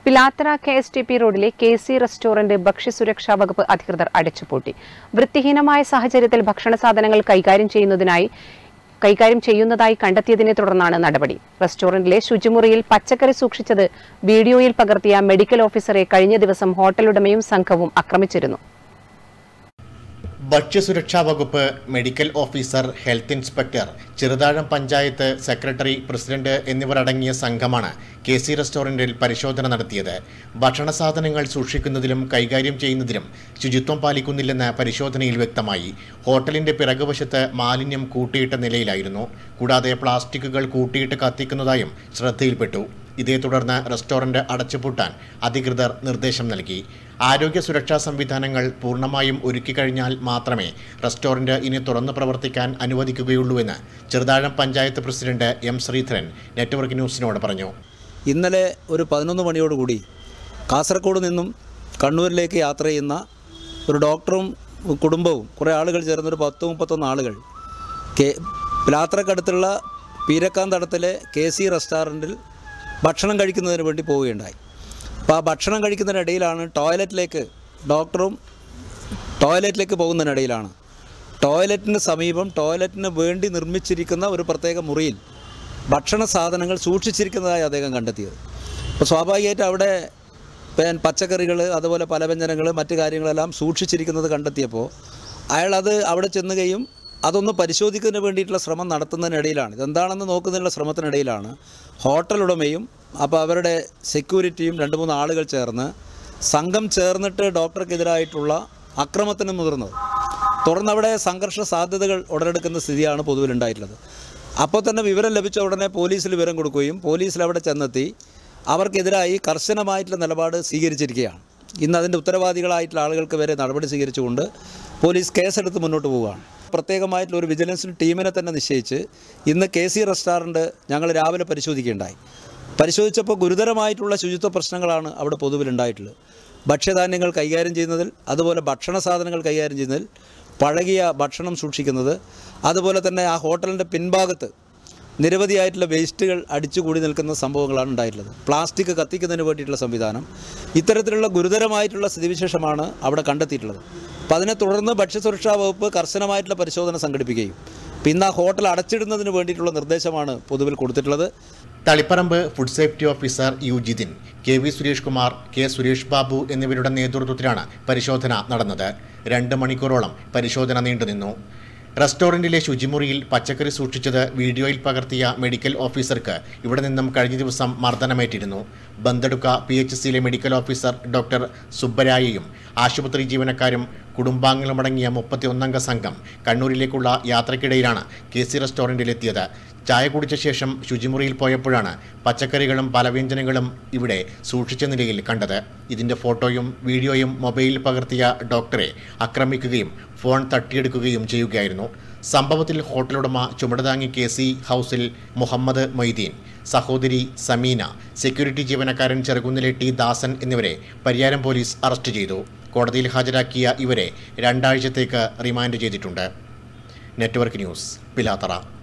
Pilathara K S T P റോഡിലെ K C restaurant ഭക്ഷ്യസുരക്ഷാ വകുപ്പ് അധികൃതർ അടച്ചുപൂട്ടി വൃത്തിഹീനമായ സാഹചര്യത്തിൽ ഭക്ഷണ സാധനങ്ങൾ കൈകാര്യം ചെയ്യുന്നതിനായി കൈകാര്യം ചെയ്യുന്നതായി കണ്ടെത്തിയതിനെ തുടർന്നാണ് നടപടി റെസ്റ്റോറന്റിലെ ശുചിമുറിയിൽ പച്ചക്കറി സൂക്ഷിച്ചത് വീഡിയോയിൽ പകർത്തിയ മെഡിക്കൽ ഓഫീസറെ കഴിഞ്ഞ ദിവസം ഹോട്ടലുടമയും സംഘവും ആക്രമിച്ചിരുന്നു ഭക്ഷ്യസുരക്ഷാ വകുപ്പ് medical officer health inspector Cheruthazham panchayat secretary president എന്നിവർ അടങ്ങിയ സംഘമാണ് കെ സി റെസ്റ്റോറന്റിൽ പരിശോധന നടത്തിയത് ഭക്ഷണ സാധനങ്ങൾ സൂക്ഷിക്കുന്നതിലും കൈകാര്യം ചെയ്യുന്നതിലും ശുചിത്വം പാലിക്കുന്നില്ലെന്ന് പരിശോധനയിൽ വ്യക്തമായി ഹോട്ടലിന്റെ പിറകുവശത്ത് മാലിന്യം കൂട്ടിയിട്ട നിലയിലായിരുന്നു കൂടാതെ പ്ലാസ്റ്റിക്കുകൾ കൂട്ടിയിട്ട് കത്തിക്കുന്നതായും ശ്രദ്ധയിൽപ്പെട്ടു ഇതേ തുടർന്ന് റെസ്റ്റോറന്റ് അടച്ചുപൂട്ടാൻ അധികൃതർ നിർദ്ദേശം നൽകി ആരോഗ്യ സുരക്ഷാ സംവിധാനങ്ങൾ പൂർണ്ണമായും ഒരുക്കിക്കഴിഞ്ഞാൽ മാത്രമേ റെസ്റ്റോറന്റ് ഇനി തുറന്നു പ്രവർത്തിക്കാൻ അനുവദിക്കുകയുള്ളൂവെന്ന് Cheruthazham panchayat president M Sreedharan network ന്യൂസിനോട് പറഞ്ഞു ഇന്നലെ ഒരു പതിനൊന്ന് മണിയോടുകൂടി കാസർഗോഡ് നിന്നും കണ്ണൂരിലേക്ക് യാത്ര ചെയ്യുന്ന ഒരു ഡോക്ടറും കുടുംബവും കുറേ ആളുകൾ ചേർന്നൊരു പത്ത് മുപ്പത്തൊന്ന് ആളുകൾ കെ പിലാത്രക്കടുത്തുള്ള പീരക്കാന്തടത്തിലെ കെ സി റെസ്റ്റോറൻറ്റിൽ ഭക്ഷണം കഴിക്കുന്നതിന് വേണ്ടി പോവുകയുണ്ടായി അപ്പോൾ ആ ഭക്ഷണം കഴിക്കുന്നതിനിടയിലാണ് ടോയ്ലറ്റിലേക്ക് ഡോക്ടറും ടോയ്ലറ്റിലേക്ക് പോകുന്നതിനിടയിലാണ് ടോയ്ലറ്റിന് സമീപം ടോയ്ലറ്റിന് വേണ്ടി നിർമ്മിച്ചിരിക്കുന്ന ഒരു പ്രത്യേക മുറിയിൽ ഭക്ഷണ സാധനങ്ങൾ സൂക്ഷിച്ചിരിക്കുന്നതായി അദ്ദേഹം കണ്ടെത്തിയത് അപ്പോൾ സ്വാഭാവികമായിട്ട് അവിടെ പിന്നെ പച്ചക്കറികൾ അതുപോലെ പലവ്യഞ്ജനങ്ങൾ മറ്റു കാര്യങ്ങളെല്ലാം സൂക്ഷിച്ചിരിക്കുന്നത് കണ്ടെത്തിയപ്പോൾ അയാൾ അത് അവിടെ ചെന്നുകയും അതൊന്ന് പരിശോധിക്കുന്നതിന് വേണ്ടിയിട്ടുള്ള ശ്രമം നടത്തുന്നതിനിടയിലാണ് ഇതെന്താണെന്ന് നോക്കുന്നതിനുള്ള ശ്രമത്തിനിടയിലാണ് ഹോട്ടൽ ഉടമയും അപ്പോൾ അവരുടെ സെക്യൂരിറ്റിയും രണ്ട് മൂന്ന് ആളുകൾ ചേർന്ന് സംഘം ചേർന്നിട്ട് ഡോക്ടർക്കെതിരായിട്ടുള്ള അക്രമത്തിന് മുതിർന്നത് തുടർന്ന് അവിടെ സംഘർഷ സാധ്യതകൾ ഉടലെടുക്കുന്ന സ്ഥിതിയാണ് പൊതുവിലുണ്ടായിട്ടുള്ളത് അപ്പോൾ തന്നെ വിവരം ലഭിച്ച ഉടനെ പോലീസിൽ വിവരം കൊടുക്കുകയും പോലീസിൽ അവിടെ ചെന്നെത്തി അവർക്കെതിരായി കർശനമായിട്ടുള്ള നിലപാട് സ്വീകരിച്ചിരിക്കുകയാണ് ഇന്ന് അതിൻ്റെ ഉത്തരവാദികളായിട്ടുള്ള ആളുകൾക്ക് വരെ നടപടി സ്വീകരിച്ചുകൊണ്ട് പോലീസ് കേസെടുത്ത് മുന്നോട്ട് പോവുകയാണ് പ്രത്യേകമായിട്ടുള്ള ഒരു വിജിലൻസ് ടീമിനെ തന്നെ നിശ്ചയിച്ച് ഇന്ന് കെ സി റെസ്റ്റോറൻറ്റ് ഞങ്ങൾ രാവിലെ പരിശോധിക്കുകയുണ്ടായി പരിശോധിച്ചപ്പോൾ ഗുരുതരമായിട്ടുള്ള ശുചിത്വ പ്രശ്നങ്ങളാണ് അവിടെ പൊതുവിലുണ്ടായിട്ടുള്ളത് ഭക്ഷ്യധാന്യങ്ങൾ കൈകാര്യം ചെയ്യുന്നതിൽ അതുപോലെ ഭക്ഷണ സാധനങ്ങൾ കൈകാര്യം ചെയ്യുന്നതിൽ പഴകിയ ഭക്ഷണം സൂക്ഷിക്കുന്നത് അതുപോലെ തന്നെ ആ ഹോട്ടലിൻ്റെ പിൻഭാഗത്ത് നിരവധിയായിട്ടുള്ള വേസ്റ്റുകൾ അടിച്ചുകൂടി നിൽക്കുന്ന സംഭവങ്ങളാണ് ഉണ്ടായിട്ടുള്ളത് പ്ലാസ്റ്റിക് കത്തിക്കുന്നതിന് വേണ്ടിയിട്ടുള്ള സംവിധാനം ഇത്തരത്തിലുള്ള ഗുരുതരമായിട്ടുള്ള സ്ഥിതിവിശേഷമാണ് അവിടെ കണ്ടെത്തിയിട്ടുള്ളത് അപ്പോൾ അതിനെ തുടർന്ന് ഭക്ഷ്യസുരക്ഷാ വകുപ്പ് കർശനമായിട്ടുള്ള പരിശോധന സംഘടിപ്പിക്കുകയും പിന്നെ ആ ഹോട്ടൽ അടച്ചിടുന്നതിന് വേണ്ടിയിട്ടുള്ള നിർദ്ദേശമാണ് പൊതുവിൽ കൊടുത്തിട്ടുള്ളത് Taliparamba food safety officer U Jithin K V Suresh Kumar K Suresh Babu എന്നിവരുടെ നേതൃത്വത്തിലാണ് പരിശോധന നടന്നത് രണ്ട് മണിക്കൂറോളം പരിശോധന നീണ്ടുനിന്നു റെസ്റ്റോറൻറ്റിലെ ശുചിമുറിയിൽ പച്ചക്കറി സൂക്ഷിച്ചത് വീഡിയോയിൽ പകർത്തിയ മെഡിക്കൽ ഓഫീസർക്ക് ഇവിടെ നിന്നും കഴിഞ്ഞ ദിവസം മർദ്ദനമേറ്റിരുന്നു ബന്തെടുക്ക പി എച്ച് സിയിലെ മെഡിക്കൽ ഓഫീസർ ഡോക്ടർ സുബ്ബരായയും ആശുപത്രി ജീവനക്കാരും കുടുംബാംഗങ്ങളുമടങ്ങിയ മുപ്പത്തിയൊന്നംഗ സംഘം കണ്ണൂരിലേക്കുള്ള യാത്രക്കിടയിലാണ് കെ സി റെസ്റ്റോറൻറ്റിലെത്തിയത് ചായ കുടിച്ച ശേഷം ശുചിമുറിയിൽ പോയപ്പോഴാണ് പച്ചക്കറികളും പലവ്യഞ്ജനങ്ങളും ഇവിടെ സൂക്ഷിച്ച നിലയിൽ കണ്ടത് ഇതിൻ്റെ ഫോട്ടോയും വീഡിയോയും മൊബൈലിൽ പകർത്തിയ ഡോക്ടറെ ആക്രമിക്കുകയും ഫോൺ തട്ടിയെടുക്കുകയും ചെയ്യുകയായിരുന്നു സംഭവത്തിൽ ഹോട്ടലുടമ ചുമടുതാങ്ങി കെ സി ഹൗസിൽ മുഹമ്മദ് മൊയ്തീൻ സഹോദരി സമീന സെക്യൂരിറ്റി ജീവനക്കാരൻ ചെറുകുന്നിലെ ടി ദാസൻ എന്നിവരെ പരിയാരം പോലീസ് അറസ്റ്റ് ചെയ്തു കോടതിയിൽ ഹാജരാക്കിയ ഇവരെ രണ്ടാഴ്ചത്തേക്ക് റിമാൻഡ് ചെയ്തിട്ടുണ്ട് നെറ്റ്വർക്ക് ന്യൂസ് പിലാത്തറ